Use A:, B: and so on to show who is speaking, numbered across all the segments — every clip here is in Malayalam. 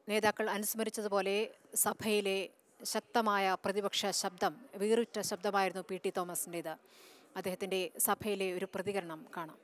A: നേതാക്കൾ അനുസ്മരിച്ചതുപോലെ സഭയിലെ ശക്തമായ പ്രതിപക്ഷ ശബ്ദം വീറുറ്റ ശബ്ദമായിരുന്നു പി ടി തോമസിൻ്റേത് അദ്ദേഹത്തിൻ്റെ സഭയിലെ ഒരു പ്രതികരണം കാണാം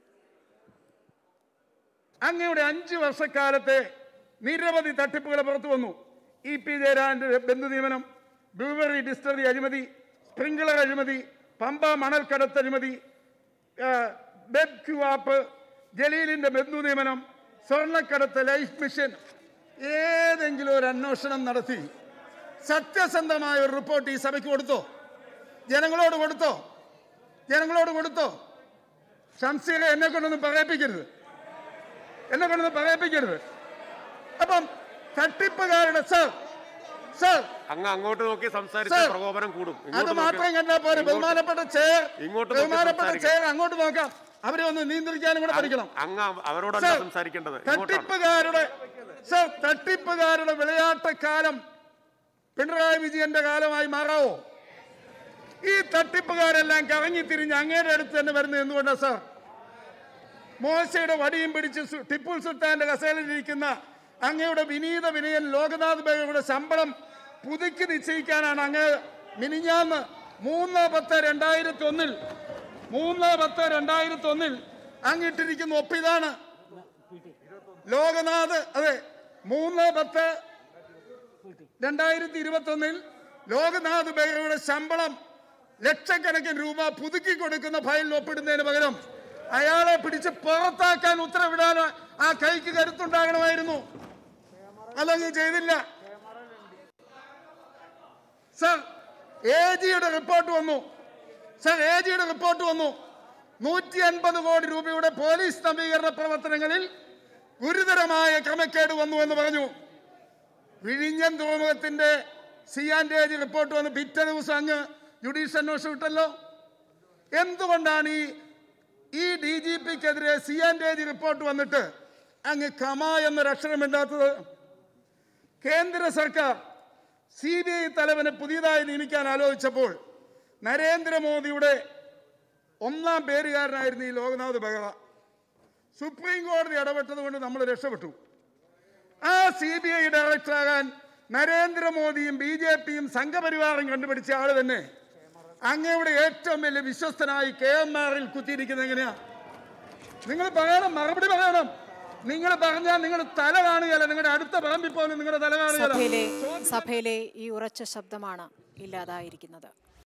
B: അങ്ങയുടെ അഞ്ച് വർഷക്കാലത്തെ നിരവധി തട്ടിപ്പുകൾ പുറത്തു വന്നു ഇ പി ജയരാജന്റെ ബന്ധു നിയമനം ബ്രൂവറി ഡിസ്റ്ററി അഴിമതി സ്പ്രിംഗ്ലർ അഴിമതി പമ്പ മണൽക്കടത്ത് അഴിമതി ബെബ് ക്യു ആപ്പ് ജലീലിന്റെ ബന്ധു നിയമനം സ്വർണ്ണക്കടത്ത് ലൈഫ് മിഷൻ ഏതെങ്കിലും ഒരു അന്വേഷണം നടത്തി സത്യസന്ധമായ ഒരു റിപ്പോർട്ട് ഈ സഭയ്ക്ക് കൊടുത്തോ ജനങ്ങളോട് കൊടുത്തോ ജനങ്ങളോട് കൊടുത്തോ ഷംസീറെ എന്നെ കൊണ്ടൊന്നും പറയിപ്പിക്കരുത് എന്നെ കൊണ്ടൊന്നും പറയിപ്പിക്കരുത് അപ്പം തട്ടിപ്പുകാരുടെ സർ സർ
C: അങ്ങ് അങ്ങോട്ട് നോക്കി സംസാരിച്ച
B: സർ,
C: പ്രകോപനം കൂടും
B: അത്
C: ഇങ്ങോട്ട്
B: മാത്രം
C: നോക്കി-
B: കണ്ടാൽ പോരെ
C: ഇങ്ങോട്ട്
B: ബഹുമാനപ്പെട്ട ചെയർ
C: ഇങ്ങോട്ട് നോക്കി
B: ബഹുമാനപ്പെട്ട
C: സംസാരിക്കണം.
B: ചെയർ അങ്ങോട്ട് നോക്കാം അവരെ ഒന്ന് നിയന്ത്രിക്കാനും കൂടെ പഠിക്കണം
C: അങ്ങ് അവരോടല്ല
B: സർ,
C: സംസാരിക്കേണ്ടത് ഇങ്ങോട്ടാണ്
B: തട്ടിപ്പുകാരുടെ സർ തട്ടിപ്പുകാരുടെ വിളയാട്ടക്കാലം പിണറായി വിജയന്റെ കാലമായി മാറാവോ ഈ തട്ടിപ്പുകാരെല്ലാം കറങ്ങി തിരിഞ്ഞ് അങ്ങയുടെ അടുത്ത് തന്നെ വരുന്നത് എന്തുകൊണ്ടാണ് സാർ മോശയുടെ വടിയും പിടിച്ച് സു- ടിപ്പു സുൽത്താന്റെ കസേലയിലിരിക്കുന്ന അങ്ങയുടെ വിനീത വിനയൻ ലോകനാഥ് ബെഹ്റയുടെ ശമ്പളം പുതുക്കി നിശ്ചയിക്കാനാണ് അങ്ങ് മിനിഞ്ഞാന്ന് മൂന്ന് പത്ത് രണ്ടായിരത്തി ഒന്നിൽ മൂന്ന് പത്ത് രണ്ടായിരത്തി ഒന്നിൽ അങ്ങിട്ടിരിക്കുന്ന ഒപ്പിതാണ് ലോകനാഥ് അതെ മൂന്ന് പത്ത് രണ്ടായിരത്തി ഇരുപത്തി ഒന്നിൽ ലോകനാഥ് ബെഹ്റയുടെ ശമ്പളം ലക്ഷക്കണക്കിന് രൂപ പുതുക്കി കൊടുക്കുന്ന ഫയലിൽ ഒപ്പിടുന്നതിന് പകരം അയാളെ പിടിച്ച് പുറത്താക്കാൻ ഉത്തരവിടാൻ ആ കൈക്ക് കരുത്തുണ്ടാകണമായിരുന്നു അതങ്ങ് ചെയ്തില്ല സർ എ ജിയുടെ റിപ്പോർട്ട് വന്നു സർ എ ജിയുടെ റിപ്പോർട്ട് വന്നു നൂറ്റി അൻപത് കോടി രൂപയുടെ പോലീസ് നവീകരണ പ്രവർത്തനങ്ങളിൽ ഗുരുതരമായ ക്രമക്കേട് വന്നു എന്ന് പറഞ്ഞു വിഴിഞ്ഞം തുറമുഖത്തിന്റെ സി ആൻഡ് ഏജ് റിപ്പോർട്ട് വന്ന് പിറ്റേ ദിവസം അങ്ങ് ജുഡീഷ്യൽ അന്വേഷണം വിട്ടല്ലോ എന്തുകൊണ്ടാണ് ഈ ഈ ഡി ജി പിക്കെതിരെ സി ആൻഡ് ഏജ് റിപ്പോർട്ട് വന്നിട്ട് അങ്ങ് കമ എന്നൊരു അക്ഷരമില്ലാത്തത് കേന്ദ്ര സർക്കാർ സി ബി ഐ തലവനെ പുതിയതായി നിയമിക്കാൻ ആലോചിച്ചപ്പോൾ നരേന്ദ്രമോദിയുടെ ഒന്നാം പേരുകാരനായിരുന്നു ഈ ലോകനാഥ് ബെഹ്റ സുപ്രീം കോടതി ഇടപെട്ടത് കൊണ്ട് നമ്മൾ രക്ഷപ്പെട്ടു ആ സി ബി ഐ ഡയറക്ടറാകാൻ നരേന്ദ്രമോദിയും ബി ജെ പിയും സംഘപരിവാറും കണ്ടുപിടിച്ച ആള് തന്നെ അങ്ങയുടെ ഏറ്റവും വലിയ വിശ്വസ്തനായി കെ എം ആറിൽ കുത്തിയിരിക്കുന്നത് എങ്ങനെയാ നിങ്ങൾ പറയണം മറുപടി പറയണം നിങ്ങൾ പറഞ്ഞാൽ നിങ്ങൾ തല കാണുകയല്ല നിങ്ങളുടെ അടുത്ത പറമ്പിൽ പോലും നിങ്ങളുടെ തല
A: സഭയിലെ
B: കാണുകയല്ല
A: സഭയിലെ ഈ ഉറച്ച ശബ്ദമാണ് ഇല്ലാതായിരിക്കുന്നത്